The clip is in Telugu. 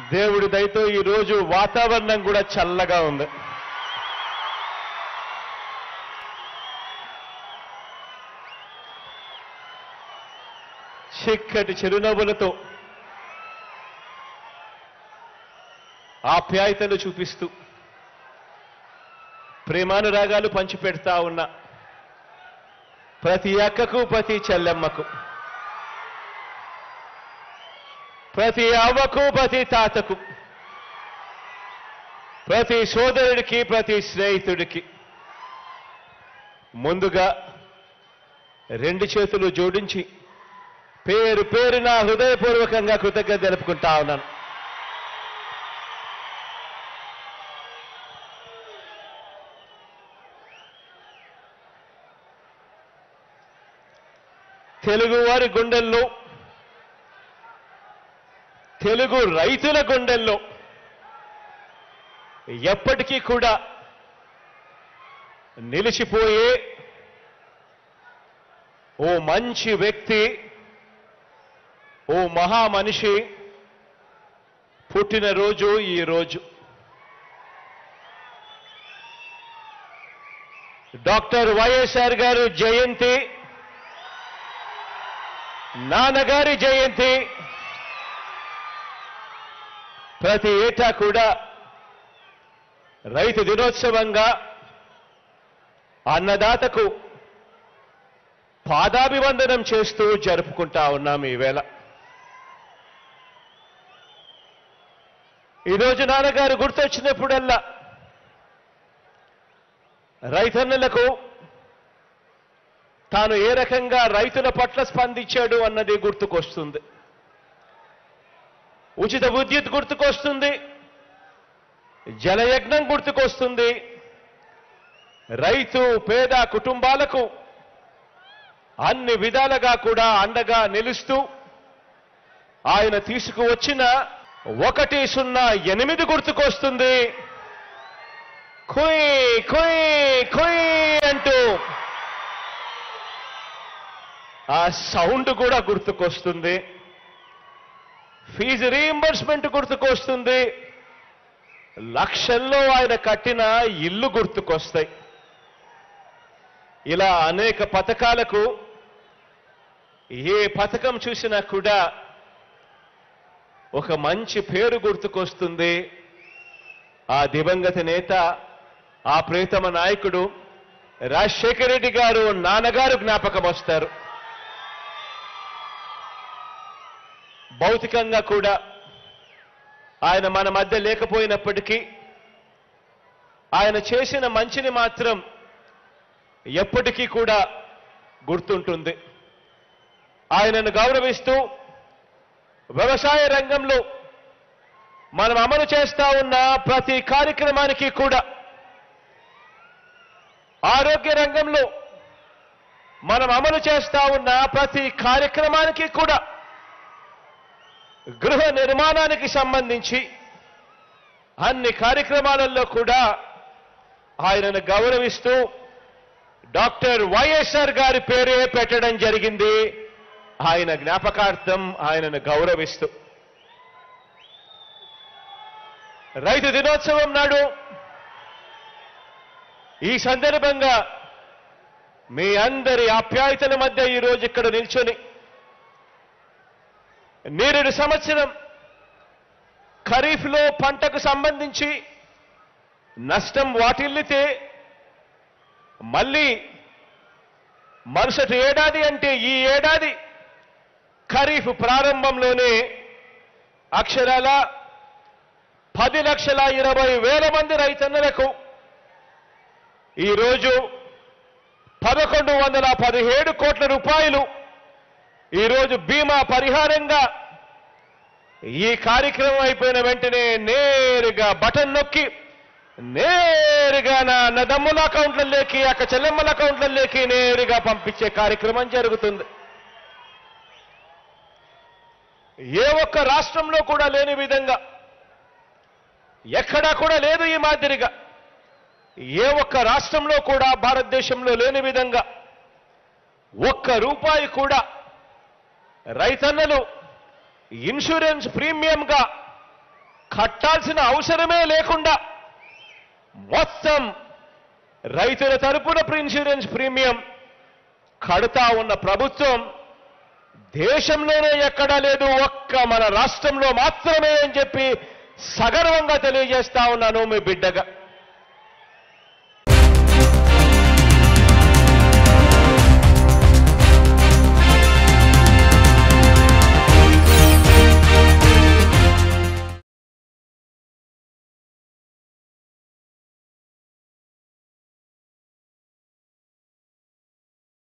దేవుడి దయతో ఈ రోజు వాతావరణం కూడా చల్లగా ఉంది చిక్కటి చిరునవ్వులతో ఆప్యాయతలు చూపిస్తూ ప్రేమానురాగాలు పంచిపెడతా ఉన్న ప్రతి అక్కకు ప్రతి చెల్లెమ్మకు ప్రతి అవ్వకు ప్రతి తాతకు ప్రతి సోదరుడికి ప్రతి స్నేహితుడికి ముందుగా రెండు చేతులు జోడించి పేరు పేరున హృదయపూర్వకంగా కృతజ్ఞత తెలుపుకుంటా ఉన్నాను తెలుగువారి గుండెల్లో తెలుగు రైతుల గుండెల్లో ఎప్పటికీ కూడా నిలిచిపోయే ఓ మంచి వ్యక్తి ఓ మహా మనిషి పుట్టినరోజు ఈ రోజు డాక్టర్ వైఎస్ఆర్ గారు జయంతి నాన్నగారి జయంతి ప్రతి ఏటా కూడా రైతు దినోత్సవంగా అన్నదాతకు పాదాభివందనం చేస్తూ జరుపుకుంటా ఉన్నాం ఈవేళ ఈరోజు నాన్నగారు గుర్తొచ్చినప్పుడల్లా రైతన్నలకు తాను ఏ రకంగా రైతుల పట్ల స్పందించాడు అన్నది గుర్తుకొస్తుంది ఉచిత విద్యుత్ గుర్తుకొస్తుంది జలయజ్ఞం గుర్తుకొస్తుంది రైతు పేద కుటుంబాలకు అన్ని విధాలుగా కూడా అండగా నిలుస్తూ ఆయన తీసుకువచ్చిన ఒకటి సున్నా ఎనిమిది గుర్తుకొస్తుంది కుయ్ కుయ్ కుయ్ అంటూ ఆ సౌండ్ కూడా గుర్తుకొస్తుంది ఫీజు రీయింబర్స్మెంట్ గుర్తుకొస్తుంది లక్షల్లో ఆయన కట్టిన ఇల్లు గుర్తుకొస్తాయి ఇలా అనేక పథకాలకు ఏ పథకం చూసినా కూడా ఒక మంచి పేరు గుర్తుకొస్తుంది ఆ దివంగత నేత ఆ ప్రియతమ నాయకుడు రాజశేఖర రెడ్డి గారు నాన్నగారు జ్ఞాపకం వస్తారు భౌతికంగా కూడా ఆయన మన మధ్య లేకపోయినప్పటికీ ఆయన చేసిన మంచిని మాత్రం ఎప్పటికీ కూడా గుర్తుంటుంది ఆయనను గౌరవిస్తూ వ్యవసాయ రంగంలో మనం అమలు చేస్తా ఉన్న ప్రతి కార్యక్రమానికి కూడా ఆరోగ్య రంగంలో మనం అమలు చేస్తా ఉన్న ప్రతి కార్యక్రమానికి కూడా గృహ నిర్మాణానికి సంబంధించి అన్ని కార్యక్రమాలలో కూడా ఆయనను గౌరవిస్తూ డాక్టర్ వైఎస్ఆర్ గారి పేరే పెట్టడం జరిగింది ఆయన జ్ఞాపకార్థం ఆయనను గౌరవిస్తూ రైతు దినోత్సవం నాడు ఈ సందర్భంగా మీ అందరి ఆప్యాయతల మధ్య ఈరోజు ఇక్కడ నిల్చొని నేరేడు సంవత్సరం ఖరీఫ్లో పంటకు సంబంధించి నష్టం వాటిల్లితే మళ్ళీ మరుసటి ఏడాది అంటే ఈ ఏడాది ఖరీఫ్ ప్రారంభంలోనే అక్షరాల పది లక్షల ఇరవై వేల మంది రైతన్నలకు ఈరోజు పదకొండు వందల పదిహేడు కోట్ల రూపాయలు ఈరోజు బీమా పరిహారంగా ఈ కార్యక్రమం అయిపోయిన వెంటనే నేరుగా బటన్ నొక్కి నేరుగా నా నదమ్ముల అకౌంట్లలోకి అక్క చెల్లెమ్మల అకౌంట్లలోకి నేరుగా పంపించే కార్యక్రమం జరుగుతుంది ఏ ఒక్క రాష్ట్రంలో కూడా లేని విధంగా ఎక్కడా కూడా లేదు ఈ మాదిరిగా ఏ ఒక్క రాష్ట్రంలో కూడా భారతదేశంలో లేని విధంగా ఒక్క రూపాయి కూడా రైతన్నలు ఇన్సూరెన్స్ ప్రీమియంగా కట్టాల్సిన అవసరమే లేకుండా మొత్తం రైతుల తరపున ఇన్సూరెన్స్ ప్రీమియం కడతా ఉన్న ప్రభుత్వం దేశంలోనే ఎక్కడా లేదు ఒక్క మన రాష్ట్రంలో మాత్రమే అని చెప్పి సగర్వంగా తెలియజేస్తా ఉన్నాను మీ బిడ్డగా